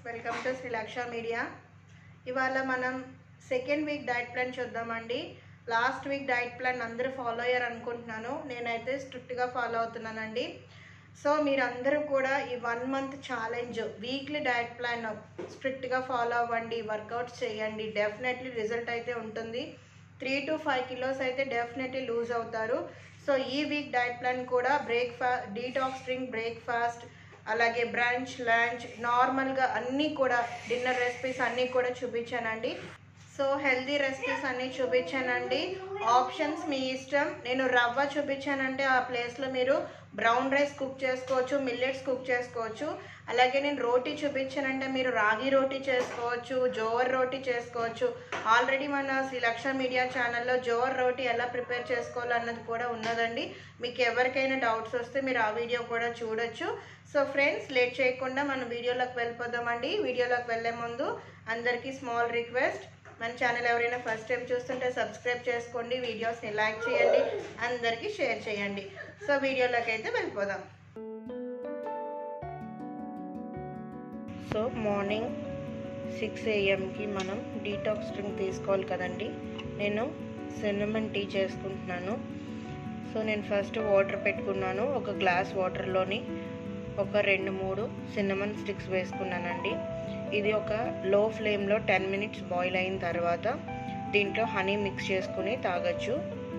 welcome to శ్రీలక్ష media ఇవాళ మనం second week diet plan చూద్దామండి లాస్ట్ వీక్ డైట్ ప్లాన్ అందరూ ఫాలో అయ్యారు అనుకుంటున్నాను నేనైతే స్ట్రిక్ట్గా ఫాలో అవుతున్నానండి సో మీరందరూ కూడా ఈ one month challenge weekly diet plan స్ట్రిక్ట్గా ఫాలో అవ్వండి వర్కౌట్స్ చేయండి డెఫినెట్లీ రిజల్ట్ అయితే ఉంటుంది త్రీ టు ఫైవ్ కిలోస్ అయితే డెఫినెట్లీ లూజ్ అవుతారు సో ఈ వీక్ డైట్ ప్లాన్ కూడా బ్రేక్ఫా డీటాక్స్ డ్రింక్ బ్రేక్ఫాస్ట్ అలాగే బ్రంచ్ లంచ్ నార్మల్గా అన్నీ కూడా డిన్నర్ రెసిపీస్ అన్నీ కూడా చూపించానండి సో హెల్దీ రెసిపీస్ అన్నీ చూపించానండి ఆప్షన్స్ మీ ఇష్టం నేను రవ్వ చూపించానంటే ఆ ప్లేస్లో మీరు బ్రౌన్ రైస్ కుక్ చేసుకోవచ్చు మిల్లెట్స్ కుక్ చేసుకోవచ్చు అలాగే నేను రోటీ చూపించానంటే మీరు రాగి రోటీ చేసుకోవచ్చు జోవర్ రోటీ చేసుకోవచ్చు ఆల్రెడీ మన శ్రీలక్ష మీడియా ఛానల్లో జోవర్ రోటీ ఎలా ప్రిపేర్ చేసుకోవాలన్నది కూడా ఉన్నదండి మీకు ఎవరికైనా డౌట్స్ వస్తే మీరు ఆ వీడియో కూడా చూడొచ్చు సో ఫ్రెండ్స్ లేట్ చేయకుండా మనం వీడియోలోకి వెళ్ళిపోదామండి వీడియోలోకి వెళ్ళే ముందు అందరికీ స్మాల్ రిక్వెస్ట్ మన ఛానల్ ఎవరైనా ఫస్ట్ టైం చూస్తుంటే సబ్స్క్రైబ్ చేసుకోండి వీడియోస్ని లైక్ చేయండి అందరికీ షేర్ చేయండి సో వీడియోలోకి అయితే వెళ్ళిపోదాం సో మార్నింగ్ సిక్స్ ఏఎంకి మనం డీటాక్స్ డ్రింక్ తీసుకోవాలి కదండి నేను సిన్నమన్ టీ చేసుకుంటున్నాను సో నేను ఫస్ట్ వాటర్ పెట్టుకున్నాను ఒక గ్లాస్ వాటర్లోని ఒక రెండు మూడు సిన్నమన్ స్టిక్స్ వేసుకున్నానండి ఇది ఒక లో ఫ్లేమ్లో టెన్ మినిట్స్ బాయిల్ అయిన తర్వాత దీంట్లో హనీ మిక్స్ చేసుకుని తాగొచ్చు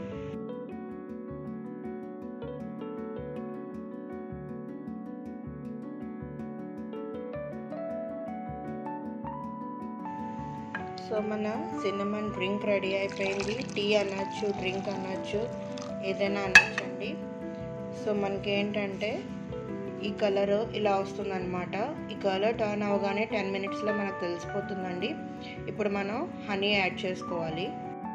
సో మన సిన్నమన్ డ్రింక్ రెడీ అయిపోయింది టీ అనొచ్చు డ్రింక్ అనొచ్చు ఏదైనా అనొచ్చండి సో మనకి ఏంటంటే ఈ కలర్ ఇలా వస్తుందన్నమాట ఈ కలర్ టర్న్ అవగానే టెన్ మినిట్స్లో మనకు తెలిసిపోతుందండి ఇప్పుడు మనం హనీ యాడ్ చేసుకోవాలి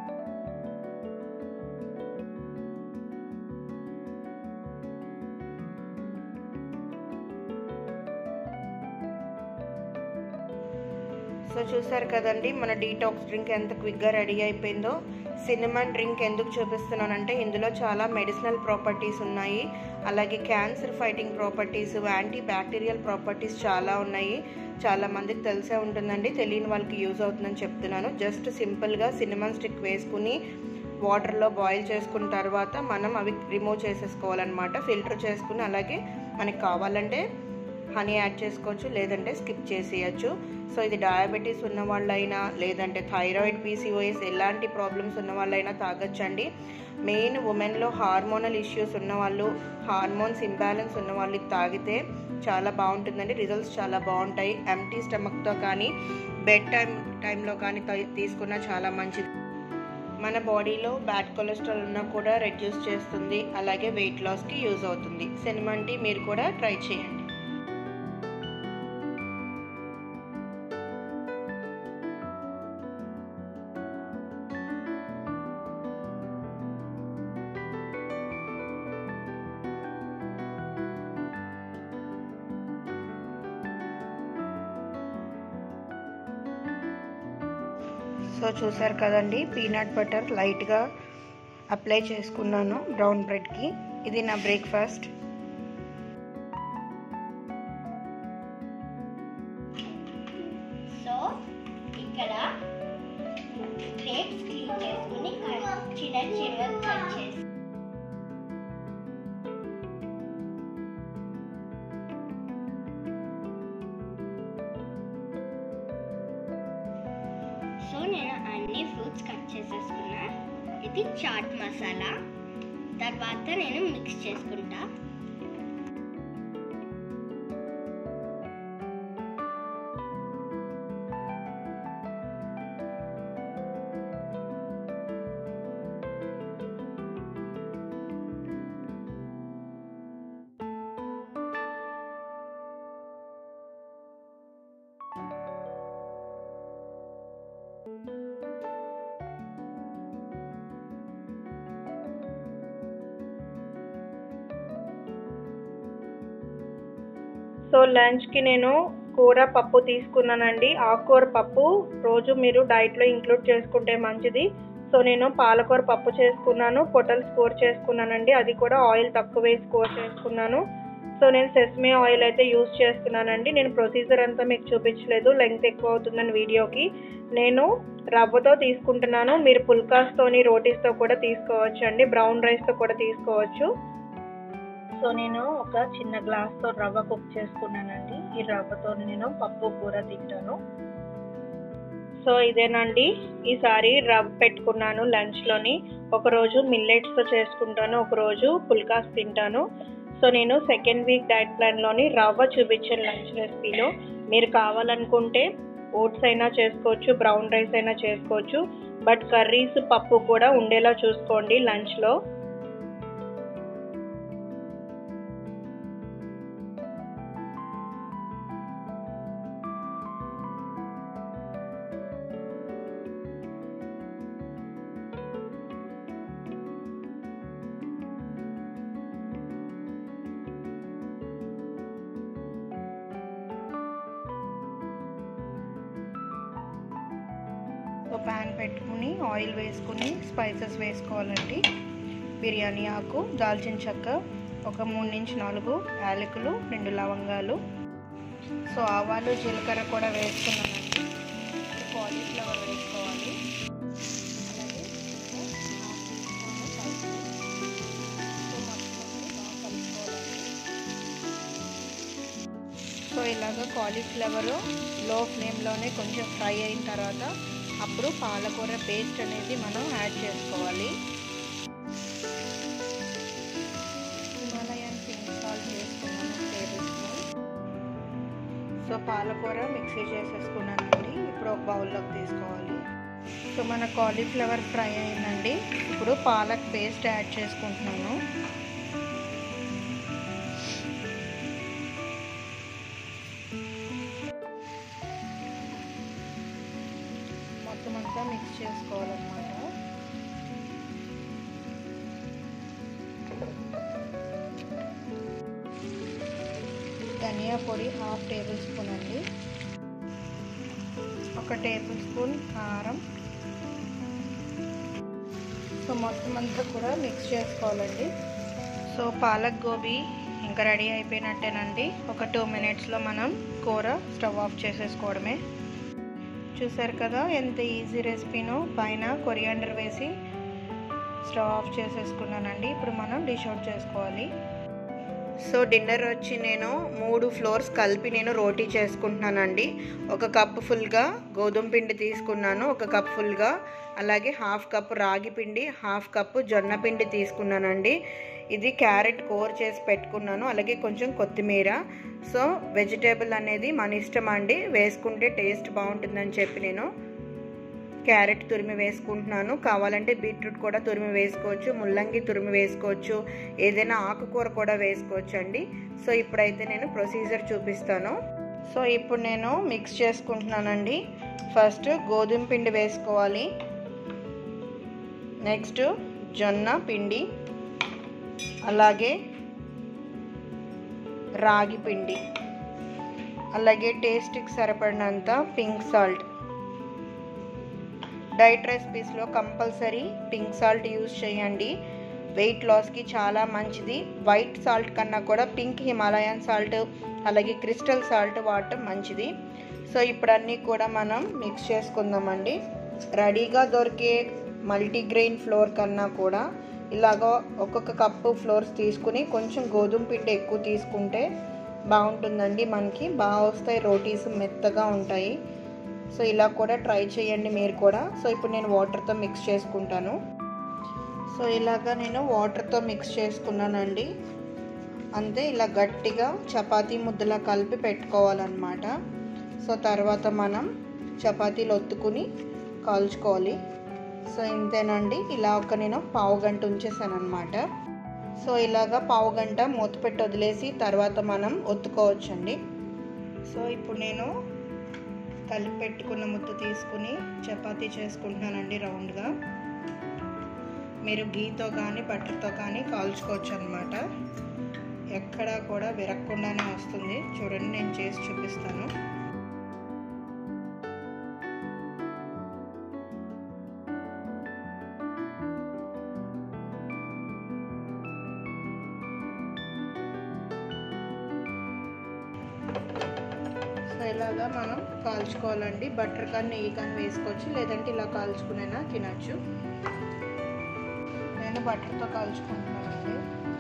సో చూసారు కదండి మన డీటాక్స్ డ్రింక్ ఎంత క్విక్గా రెడీ అయిపోయిందో సినిమన్ డ్రింక్ ఎందుకు చూపిస్తున్నానంటే ఇందులో చాలా మెడిసినల్ ప్రాపర్టీస్ ఉన్నాయి అలాగే cancer fighting properties anti bacterial properties చాలా ఉన్నాయి చాలా మందికి తెలిసే ఉంటుందండి తెలియని వాళ్ళకి యూజ్ అవుతుందని చెప్తున్నాను జస్ట్ సింపుల్గా సినిమన్ స్టిక్ వేసుకుని వాటర్లో బాయిల్ చేసుకున్న తర్వాత మనం అవి రిమూవ్ చేసేసుకోవాలన్నమాట ఫిల్టర్ చేసుకుని అలాగే మనకి కావాలంటే హనీ యాడ్ చేసుకోవచ్చు లేదంటే స్కిప్ చేసేయచ్చు సో ఇది డయాబెటీస్ ఉన్న వాళ్ళైనా లేదంటే థైరాయిడ్ పీసీఓఎస్ ఎలాంటి ప్రాబ్లమ్స్ ఉన్న వాళ్ళైనా తాగొచ్చండి మెయిన్ ఉమెన్లో హార్మోనల్ ఇష్యూస్ ఉన్న వాళ్ళు హార్మోన్స్ ఇంబ్యాలెన్స్ ఉన్న వాళ్ళు తాగితే చాలా బాగుంటుందండి రిజల్ట్స్ చాలా బాగుంటాయి ఎంటీ స్టమక్తో కానీ బెడ్ టైం టైంలో కానీ తీసుకున్న చాలా మంచిది మన బాడీలో బ్యాడ్ కొలెస్ట్రాల్ ఉన్నా కూడా రెడ్యూస్ చేస్తుంది అలాగే వెయిట్ లాస్కి యూజ్ అవుతుంది సినిమన్ టీ మీరు కూడా ట్రై చేయండి సో చూసారు కదండి పీనట్ బటర్ లైట్గా అప్లై చేసుకున్నాను బ్రౌన్ బ్రెడ్కి ఇది నా బ్రేక్ఫాస్ట్ సో ఇక్కడ గ్రేప్స్ క్లీన్ చేసుకుని చిన్న చిన్నగా కట్ చేసి సో నేను అన్ని ఫ్రూట్స్ కట్ చేసేసుకున్నా ఇది చాట్ మసాలా తర్వాత నేను మిక్స్ చేసుకుంటా సో లంచ్కి నేను కూర పప్పు తీసుకున్నానండి ఆకుకూర పప్పు రోజు మీరు డైట్లో ఇంక్లూడ్ చేసుకుంటే మంచిది సో నేను పాలకూర పప్పు చేసుకున్నాను పొటల్స్ కూర చేసుకున్నానండి అది కూడా ఆయిల్ తక్కువ వేసి కూర చేసుకున్నాను సో నేను సెస్మే ఆయిల్ అయితే యూస్ చేస్తున్నానండి నేను ప్రొసీజర్ అంతా మీకు చూపించలేదు లెంగ్త్ ఎక్కువ అవుతుందని వీడియోకి నేను రవ్వతో తీసుకుంటున్నాను మీరు పుల్కాస్తోని రోటీస్తో కూడా తీసుకోవచ్చు అండి బ్రౌన్ రైస్తో కూడా తీసుకోవచ్చు సో నేను ఒక చిన్న గ్లాస్తో రవ్వ కుక్ చేసుకున్నానండి ఈ రవ్వతో నేను పప్పు కూర తింటాను సో ఇదేనండి ఈసారి రవ్వ పెట్టుకున్నాను లంచ్లోని ఒకరోజు మిల్లెట్స్తో చేసుకుంటాను ఒకరోజు పుల్కాస్ తింటాను సో నేను సెకండ్ వీక్ డైట్ ప్లాన్లోని రవ్వ చూపించాను లంచ్ రెసిపీలో మీరు కావాలనుకుంటే ఓట్స్ అయినా చేసుకోవచ్చు బ్రౌన్ రైస్ అయినా చేసుకోవచ్చు బట్ కర్రీస్ పప్పు కూడా ఉండేలా చూసుకోండి లంచ్లో సో ప్యాన్ పెట్టుకుని ఆయిల్ వేసుకుని స్పైసెస్ వేసుకోవాలండి బిర్యానీ ఆకు దాల్చిన చెక్క ఒక మూడు నుంచి నాలుగు యాలకులు రెండు లవంగాలు సో ఆవాలు జీలకర్ర కూడా వేసుకున్నానండి కాలీఫ్లవర్ వేసుకోవాలి అలాగే సో ఇలాగ కాలీఫ్లవర్ లో ఫ్లేమ్లోనే కొంచెం ఫ్రై అయిన తర్వాత అప్పుడు పాలకూర పేస్ట్ అనేది మనం యాడ్ చేసుకోవాలి హిమాలయన్ పింక్ సాల్ట్ వేసుకున్నాను టేబుల్ స్పూన్ సో పాలకూర మిక్సీ చేసేసుకున్నానండి ఇప్పుడు ఒక బౌల్లోకి తీసుకోవాలి సో మన కాలీఫ్లవర్ ఫ్రై అయిందండి ఇప్పుడు పాలక్ పేస్ట్ యాడ్ చేసుకుంటున్నాను మొత్తం అంతా మిక్స్ చేసుకోవాలన్నమాట ధనియా పొడి హాఫ్ టేబుల్ స్పూన్ అండి ఒక టేబుల్ స్పూన్ కారం సో మొత్తం అంతా కూడా మిక్స్ చేసుకోవాలండి సో పాలక్ గోబీ ఇంకా రెడీ అయిపోయినట్టేనండి ఒక టూ మినిట్స్లో మనం కూర స్టవ్ ఆఫ్ చేసేసుకోవడమే చూసారు కదా ఎంత ఈజీ రెసిపీనో పైన కొరియాండర్ వేసి స్టవ్ ఆఫ్ చేసేసుకున్నానండి ఇప్పుడు మనం డిష్ అవుట్ చేసుకోవాలి సో డిన్నర్ వచ్చి నేను మూడు ఫ్లోర్స్ కలిపి నేను రోటీ చేసుకుంటున్నానండి ఒక కప్ ఫుల్గా గోధుమ పిండి తీసుకున్నాను ఒక కప్ ఫుల్గా అలాగే హాఫ్ కప్ రాగి పిండి హాఫ్ కప్ జొన్న పిండి తీసుకున్నానండి ఇది క్యారెట్ కోర్ చేసి పెట్టుకున్నాను అలాగే కొంచెం కొత్తిమీర సో వెజిటేబుల్ అనేది మన ఇష్టం అండి వేసుకుంటే టేస్ట్ బాగుంటుందని చెప్పి నేను క్యారెట్ తురిమి వేసుకుంటున్నాను కావాలంటే బీట్రూట్ కూడా తురిమి వేసుకోవచ్చు ముల్లంగి తురిమి వేసుకోవచ్చు ఏదైనా ఆకుకూర కూడా వేసుకోవచ్చు అండి సో ఇప్పుడైతే నేను ప్రొసీజర్ చూపిస్తాను సో ఇప్పుడు నేను మిక్స్ చేసుకుంటున్నానండి ఫస్ట్ గోధుమ పిండి వేసుకోవాలి నెక్స్ట్ జొన్న పిండి అలాగే రాగి పిండి అలాగే టేస్ట్కి సరిపడినంత పింక్ సాల్ట్ డైట్ రెసిపీస్లో కంపల్సరీ పింక్ సాల్ట్ యూజ్ చేయండి వెయిట్ లాస్కి చాలా మంచిది వైట్ సాల్ట్ కన్నా కూడా పింక్ హిమాలయన్ సాల్ట్ అలాగే క్రిస్టల్ సాల్ట్ వాడటం మంచిది సో ఇప్పుడు అన్నీ కూడా మనం మిక్స్ చేసుకుందామండి రెడీగా దొరికే మల్టీగ్రెయిన్ ఫ్లోర్ కన్నా కూడా ఇలాగ ఒక్కొక్క కప్పు ఫ్లోర్స్ తీసుకుని కొంచెం గోధుమ పిండి ఎక్కువ తీసుకుంటే బాగుంటుందండి మనకి బాగా వస్తాయి రోటీస్ మెత్తగా ఉంటాయి సో ఇలా కూడా ట్రై చేయండి మీరు కూడా సో ఇప్పుడు నేను వాటర్తో మిక్స్ చేసుకుంటాను సో ఇలాగా నేను వాటర్తో మిక్స్ చేసుకున్నానండి అంతే ఇలా గట్టిగా చపాతీ ముద్దలా కలిపి పెట్టుకోవాలన్నమాట సో తర్వాత మనం చపాతీలు ఒత్తుకుని కాల్చుకోవాలి సో ఇంతేనండి ఇలా ఒక నేను పావు గంట ఉంచేసాను అనమాట సో ఇలాగా పావు గంట మూత పెట్టి వదిలేసి తర్వాత మనం ఒత్తుకోవచ్చండి సో ఇప్పుడు నేను కలిపి పెట్టుకున్న ముద్ద తీసుకుని చపాతీ చేసుకుంటున్నానండి రౌండ్గా మీరు గీతో కానీ బట్టర్తో కానీ కాల్చుకోవచ్చు అనమాట ఎక్కడా కూడా విరక్కుండానే వస్తుంది చూడండి నేను చేసి చూపిస్తాను అయ్యేలాగా మనం కాల్చుకోవాలండి బటర్ కానీ నెయ్యి కానీ వేసుకోవచ్చు లేదంటే ఇలా కాల్చుకునైనా తినచ్చు నేను బటర్తో కాల్చుకుంటున్నానండి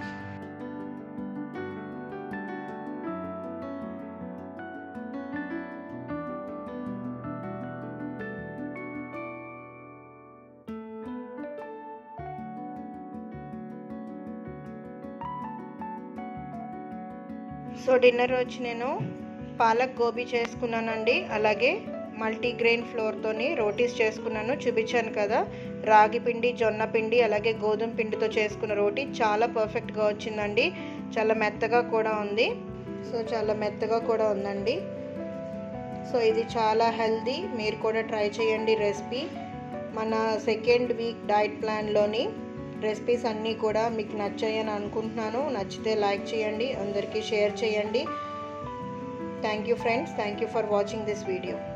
సో డిన్నర్ వచ్చి నేను పాలక్ గోబీ చేసుకున్నానండి అలాగే మల్టీగ్రెయిన్ ఫ్లోర్తోని రోటీస్ చేసుకున్నాను చూపించాను కదా రాగి పిండి జొన్న పిండి అలాగే గోధుమ పిండితో చేసుకున్న రోటీ చాలా పర్ఫెక్ట్గా వచ్చిందండి చాలా మెత్తగా కూడా ఉంది సో చాలా మెత్తగా కూడా ఉందండి సో ఇది చాలా హెల్దీ మీరు కూడా ట్రై చేయండి రెసిపీ మన సెకండ్ వీక్ డైట్ ప్లాన్లోని రెసిపీస్ అన్నీ కూడా మీకు నచ్చాయని అనుకుంటున్నాను నచ్చితే లైక్ చేయండి అందరికీ షేర్ చేయండి thank you friends thank you for watching this video